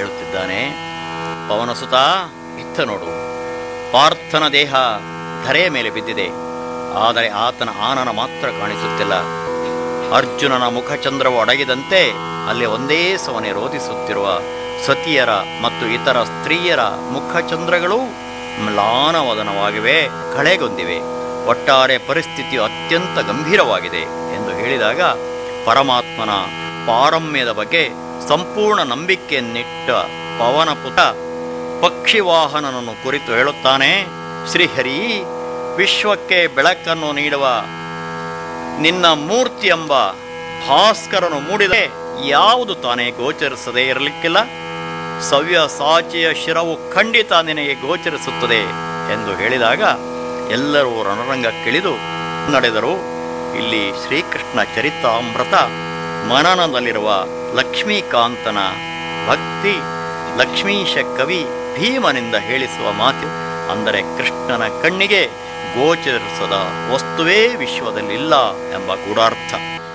ಹೇಳುತ್ತಿದ್ದಾನೆ ಪವನಸುತ ಇತ್ತ ನೋಡು ಪಾರ್ಥನ ದೇಹ ಧರೆಯ ಮೇಲೆ ಬಿದ್ದಿದೆ ಆದರೆ ಆತನ ಆನನ ಮಾತ್ರ ಕಾಣಿಸುತ್ತಿಲ್ಲ ಅರ್ಜುನನ ಮುಖಚಂದ್ರವು ಅಡಗಿದಂತೆ ಅಲ್ಲಿ ಒಂದೇ ಸವನೆ ರೋಧಿಸುತ್ತಿರುವ ಸತಿಯರ ಮತ್ತು ಇತರ ಸ್ತ್ರೀಯರ ಮುಖಚಂದ್ರಗಳು ಮ್ಲಾನವದನವಾಗಿವೆ ಕಳೆಗೊಂದಿವೆ ಒಟ್ಟಾರೆ ಪರಿಸ್ಥಿತಿಯು ಅತ್ಯಂತ ಗಂಭೀರವಾಗಿದೆ ಎಂದು ಹೇಳಿದಾಗ ಪರಮಾತ್ಮನ ಪಾರಮ್ಯದ ಬಗ್ಗೆ ಸಂಪೂರ್ಣ ನಂಬಿಕೆಯನ್ನಿಟ್ಟ ಪವನಪುತ ಪಕ್ಷಿವಾಹನನನ್ನು ಕುರಿತು ಹೇಳುತ್ತಾನೆ ಶ್ರೀಹರಿ ವಿಶ್ವಕ್ಕೆ ಬೆಳಕನ್ನು ನೀಡುವ ನಿನ್ನ ಮೂರ್ತಿ ಎಂಬ ಭಾಸ್ಕರನು ಮೂಡಿದೆ ಯಾವುದು ತಾನೇ ಗೋಚರಿಸದೇ ಇರಲಿಕ್ಕಿಲ್ಲ ಸವ್ಯ ಸಾಚಿಯ ಶಿರವು ಖಂಡಿತ ನಿನಗೆ ಗೋಚರಿಸುತ್ತದೆ ಎಂದು ಹೇಳಿದಾಗ ಎಲ್ಲರೂ ರಣರಂಗಕ್ಕಿಳಿದು ನಡೆದರು ಇಲ್ಲಿ ಶ್ರೀಕೃಷ್ಣ ಚರಿತಾಮೃತ ಮನನದಲ್ಲಿರುವ ಲಕ್ಷ್ಮೀಕಾಂತನ ಭಕ್ತಿ ಲಕ್ಷ್ಮೀಶ ಕವಿ ಭೀಮನಿಂದ ಹೇಳಿಸುವ ಮಾತು ಅಂದರೆ ಕೃಷ್ಣನ ಕಣ್ಣಿಗೆ ಗೋಚರಿಸದ ವಸ್ತುವೇ ವಿಶ್ವದಲ್ಲಿಲ್ಲ ಎಂಬ ಗೂಢಾರ್ಥ